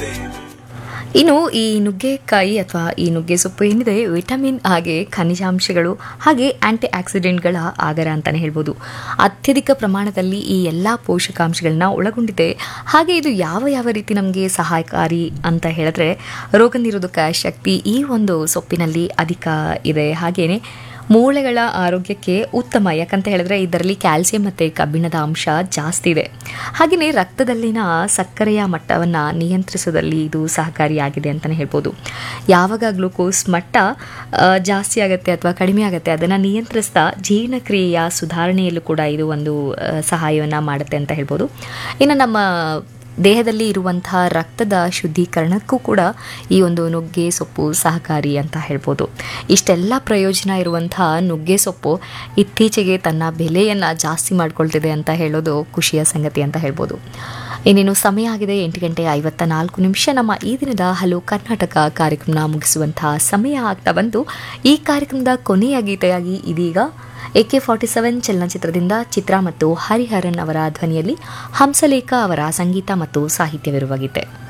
ಇನ್ನು ಈ ನುಗ್ಗೆಕಾಯಿ ಅಥವಾ ಈ ನುಗ್ಗೆ ಸೊಪ್ಪು ಏನಿದೆ ವಿಟಮಿನ್ ಹಾಗೆ ಖನಿಜಾಂಶಗಳು ಹಾಗೆ ಆಂಟಿ ಆಕ್ಸಿಡೆಂಟ್ಗಳ ಆಗರ ಅಂತಲೇ ಹೇಳ್ಬೋದು ಅತ್ಯಧಿಕ ಪ್ರಮಾಣದಲ್ಲಿ ಈ ಎಲ್ಲ ಪೋಷಕಾಂಶಗಳನ್ನ ಒಳಗೊಂಡಿದೆ ಹಾಗೆ ಇದು ಯಾವ ಯಾವ ರೀತಿ ನಮಗೆ ಸಹಾಯಕಾರಿ ಅಂತ ಹೇಳಿದ್ರೆ ರೋಗ ನಿರೋಧಕ ಶಕ್ತಿ ಈ ಒಂದು ಸೊಪ್ಪಿನಲ್ಲಿ ಅಧಿಕ ಇದೆ ಹಾಗೆಯೇ ಮೂಳೆಗಳ ಆರೋಗ್ಯಕ್ಕೆ ಉತ್ತಮ ಯಾಕಂತ ಹೇಳಿದ್ರೆ ಇದರಲ್ಲಿ ಕ್ಯಾಲ್ಸಿಯಂ ಮತ್ತು ಕಬ್ಬಿಣದ ಅಂಶ ಜಾಸ್ತಿ ಇದೆ ಹಾಗೆಯೇ ರಕ್ತದಲ್ಲಿನ ಸಕ್ಕರೆಯ ಮಟ್ಟವನ್ನು ನಿಯಂತ್ರಿಸೋದಲ್ಲಿ ಇದು ಸಹಕಾರಿಯಾಗಿದೆ ಅಂತಲೇ ಹೇಳ್ಬೋದು ಯಾವಾಗ ಗ್ಲೂಕೋಸ್ ಮಟ್ಟ ಆ, ಜಾಸ್ತಿ ಆಗುತ್ತೆ ಅಥವಾ ಕಡಿಮೆ ಆಗುತ್ತೆ ಅದನ್ನು ನಿಯಂತ್ರಿಸ್ತಾ ಜೀರ್ಣಕ್ರಿಯೆಯ ಸುಧಾರಣೆಯಲ್ಲೂ ಕೂಡ ಇದು ಒಂದು ಸಹಾಯವನ್ನು ಮಾಡುತ್ತೆ ಅಂತ ಹೇಳ್ಬೋದು ಇನ್ನು ನಮ್ಮ ದೇಹದಲ್ಲಿ ಇರುವಂತಹ ರಕ್ತದ ಶುದ್ಧೀಕರಣಕ್ಕೂ ಕೂಡ ಈ ಒಂದು ನುಗ್ಗೆ ಸೊಪ್ಪು ಸಹಕಾರಿ ಅಂತ ಹೇಳ್ಬೋದು ಇಷ್ಟೆಲ್ಲ ಪ್ರಯೋಜನ ಇರುವಂತಹ ನುಗ್ಗೆ ಸೊಪ್ಪು ಇತ್ತೀಚೆಗೆ ತನ್ನ ಬೆಲೆಯನ್ನು ಜಾಸ್ತಿ ಮಾಡ್ಕೊಳ್ತಿದೆ ಅಂತ ಹೇಳೋದು ಖುಷಿಯ ಸಂಗತಿ ಅಂತ ಹೇಳ್ಬೋದು ಇನ್ನೇನು ಸಮಯ ಆಗಿದೆ ಎಂಟು ಗಂಟೆ ಐವತ್ತ ನಾಲ್ಕು ನಿಮಿಷ ನಮ್ಮ ಈ ದಿನದ ಹಲೋ ಕರ್ನಾಟಕ ಕಾರ್ಯಕ್ರಮ ಮುಗಿಸುವಂತಹ ಸಮಯ ಆಗ್ತಾ ಬಂದು ಈ ಕಾರ್ಯಕ್ರಮದ ಕೊನೆಯ ಗೀತೆಯಾಗಿ ಇದೀಗ ಎ ಕೆ ಫಾರ್ಟಿ ಸೆವೆನ್ ಚಲನಚಿತ್ರದಿಂದ ಚಿತ್ರ ಮತ್ತು ಹರಿಹರನ್ ಅವರ ಧ್ವನಿಯಲ್ಲಿ ಹಂಸಲೇಖ ಅವರ ಸಂಗೀತ ಮತ್ತು ಸಾಹಿತ್ಯವಿರುವ ಗೀತೆ